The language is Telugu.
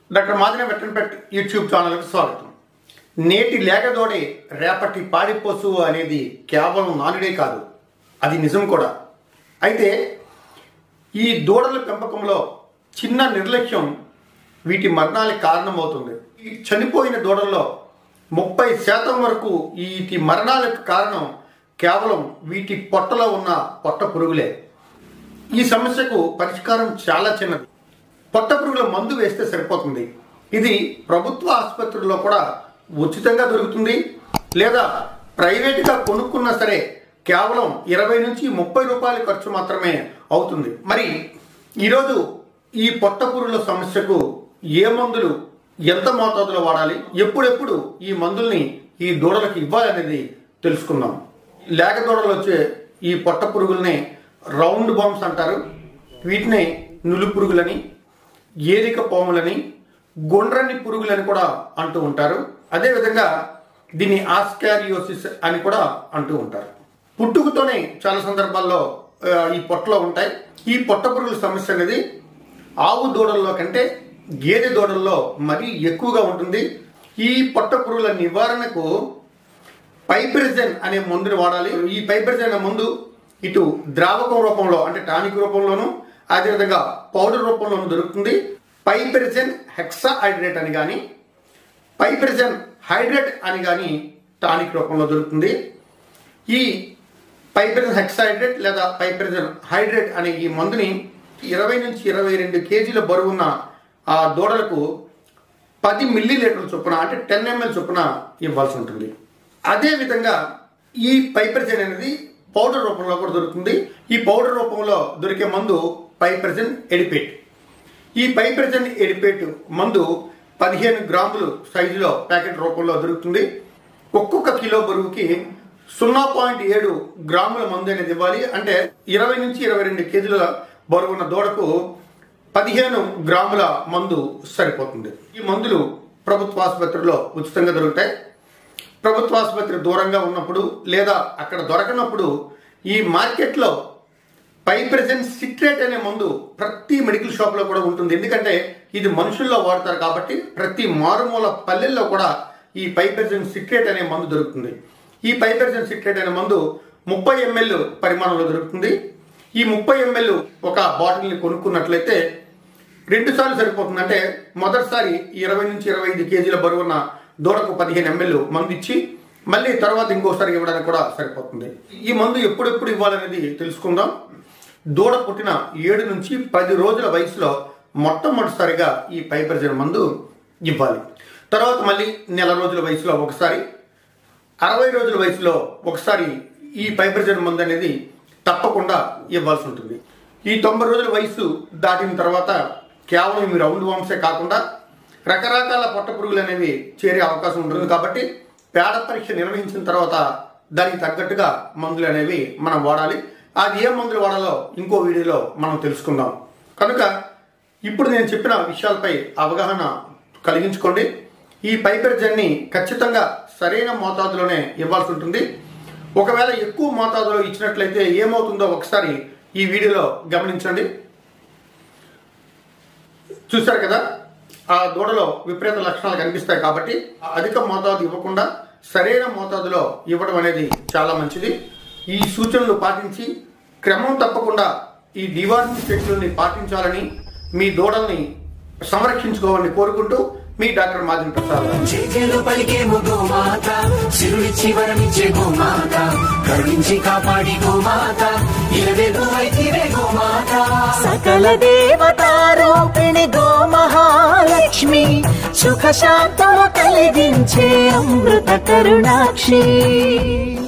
డాక్టర్ మాదిన వెట్టన్పెట్ యూట్యూబ్ ఛానల్కి స్వాగతం నేటి లేకదోడే రేపటి పాడిపోసు అనేది కేవలం నానుడే కాదు అది నిజం కూడా అయితే ఈ దూడల పెంపకంలో చిన్న నిర్లక్ష్యం వీటి మరణాలకు కారణమవుతుంది ఈ చనిపోయిన దూడల్లో ముప్పై శాతం వరకు వీటి మరణాలకు కారణం కేవలం వీటి పొట్టలో ఉన్న పొట్ట పురుగులే ఈ సమస్యకు పరిష్కారం చాలా చిన్నది పొట్ట పురుగుల మందు వేస్తే సరిపోతుంది ఇది ప్రభుత్వ ఆసుపత్రుల్లో కూడా ఉచితంగా దొరుకుతుంది లేదా ప్రైవేట్గా కొనుక్కున్నా సరే కేవలం ఇరవై నుంచి ముప్పై రూపాయల ఖర్చు మాత్రమే అవుతుంది మరి ఈరోజు ఈ పొట్ట పురుగుల సమస్యకు ఏ మందులు ఎంత మోతాదులో వాడాలి ఎప్పుడెప్పుడు ఈ మందుల్ని ఈ దూడలకు ఇవ్వాలనేది తెలుసుకుందాం లేక దూడలు వచ్చే ఈ పొట్ట పురుగుల్ని రౌండ్ బాంబ్స్ అంటారు వీటిని నులు పురుగులని ఏరిక పాములని గుండ్రని పురుగులని కూడా అంటూ ఉంటారు అదేవిధంగా దీన్ని ఆస్కారియోసిస్ అని కూడా అంటూ ఉంటారు పుట్టుకతోనే చాలా సందర్భాల్లో ఆ, ఈ పొట్టలో ఉంటాయి ఈ పొట్ట పురుగుల సమస్య అనేది ఆవు దూడల్లో కంటే గేదె దూడల్లో మరీ ఎక్కువగా ఉంటుంది ఈ పొట్ట పురుగుల నివారణకు పైప్రిజన్ అనే మందుని వాడాలి ఈ పైప్రిజన్ అనే మందు ఇటు ద్రావకం రూపంలో అంటే టానిక్ రూపంలోను అదేవిధంగా పౌడర్ రూపంలోను దొరుకుతుంది పైప్రిజన్ హెక్సా హైడ్రేట్ అని కానీ పైప్రిజన్ హైడ్రేట్ అని కానీ టానిక్ రూపంలో దొరుకుతుంది ఈ పైప్రిజన్ హెక్సాహైడ్రేట్ లేదా పైప్రిజన్ హైడ్రేట్ అనే ఈ మందుని ఇరవై నుంచి ఇరవై రెండు కేజీల బరువున్న ఆ దూడలకు పది మిల్లీ లీటర్ల చొప్పున అంటే టెన్ ఎంఎల్ చొప్పున ఇవ్వాల్సి ఉంటుంది అదే విధంగా ఈ పైపర్జన్ అనేది పౌడర్ రూపంలో కూడా దొరుకుతుంది ఈ పౌడర్ రూపంలో దొరికే మందు పైపర్జన్ ఎడిపేట్ ఈ పైపర్జన్ ఎడిపేట్ మందు పదిహేను గ్రాములు సైజులో ప్యాకెట్ రూపంలో దొరుకుతుంది ఒక్కొక్క కిలో బరువుకి సున్నా పాయింట్ ఏడు గ్రాముల మందు అనేది ఇవ్వాలి అంటే ఇరవై నుంచి ఇరవై రెండు కేజీల బరువున్న దూడకు పదిహేను గ్రాముల మందు సరిపోతుంది ఈ మందులు ప్రభుత్వ ఆసుపత్రిలో ఉచితంగా దొరుకుతాయి ప్రభుత్వ ఆసుపత్రి దూరంగా ఉన్నప్పుడు లేదా అక్కడ దొరకనప్పుడు ఈ మార్కెట్లో పైప్రెజెన్ సిట్రేట్ అనే మందు ప్రతి మెడికల్ షాప్ లో కూడా ఉంటుంది ఎందుకంటే ఇది మనుషుల్లో వాడతారు కాబట్టి ప్రతి మారుమూల పల్లెల్లో కూడా ఈ పైప్రెజెన్ సిట్రేట్ అనే మందు దొరుకుతుంది ఈ పైప్రెజెన్ సిట్రేట్ అనే మందు ముప్పై ఎంఎల్ పరిమాణంలో దొరుకుతుంది ఈ ముప్పై ఎంఎల్ ఒక బాటిల్ని కొనుక్కున్నట్లయితే రెండు సార్లు సరిపోతుంది అంటే మొదటిసారి ఇరవై నుంచి ఇరవై ఐదు కేజీల బరువున్న దూడకు పదిహేను ఎంఎల్ మందు ఇచ్చి మళ్ళీ తర్వాత ఇంకోసారి ఇవ్వడానికి కూడా సరిపోతుంది ఈ మందు ఎప్పుడెప్పుడు ఇవ్వాలనేది తెలుసుకుందాం దూడ పుట్టిన ఏడు నుంచి పది రోజుల వయసులో మొట్టమొదటిసారిగా ఈ పైపర్జన్ మందు ఇవ్వాలి తర్వాత మళ్ళీ నెల రోజుల వయసులో ఒకసారి అరవై రోజుల వయసులో ఒకసారి ఈ పైపర్జన్ మందు అనేది తప్పకుండా ఇవ్వాల్సి ఉంటుంది ఈ తొంభై రోజుల వయసు దాటిన తర్వాత కేవలం ఇవి రౌండ్ వామ్సే కాకుండా రకరకాల పొట్ట పురుగులు అనేవి చేరే అవకాశం ఉంటుంది కాబట్టి పేడ పరీక్ష నిర్వహించిన తర్వాత దానికి తగ్గట్టుగా మందులు అనేవి మనం వాడాలి అది ఏ మందులు వాడాలో ఇంకో వీడియోలో మనం తెలుసుకుందాం కనుక ఇప్పుడు నేను చెప్పిన విషయాలపై అవగాహన కలిగించుకోండి ఈ పైపెర్జన్ని ఖచ్చితంగా సరైన మోతాదులోనే ఇవ్వాల్సి ఉంటుంది ఒకవేళ ఎక్కువ మోతాదులో ఇచ్చినట్లయితే ఏమవుతుందో ఒకసారి ఈ వీడియోలో గమనించండి చూశారు కదా ఆ దూడలో విపరీత లక్షణాలు కనిపిస్తాయి కాబట్టి ఆ అధిక మోతాదు ఇవ్వకుండా సరైన మోతాదులో ఇవ్వడం అనేది చాలా మంచిది ఈ సూచనలు పాటించి క్రమం తప్పకుండా ఈ నివారణ చర్యలని పాటించాలని మీ దూడల్ని సంరక్షించుకోవాలని కోరుకుంటూ మీ డాక్టర్ మాదిన్ ప్రసాద్ జేజేలు పలికేము గోమాత సిరుడిచ్చి వరమిచ్చే గోమాత కరుణించి కాపాడి గోమాత ఇలవేలు వైద్యవే గోమాత సకల దేవతారూపిణి గో మహాలక్ష్మి సుఖ శాంతము కలిగించే అమృత కరుణాక్షి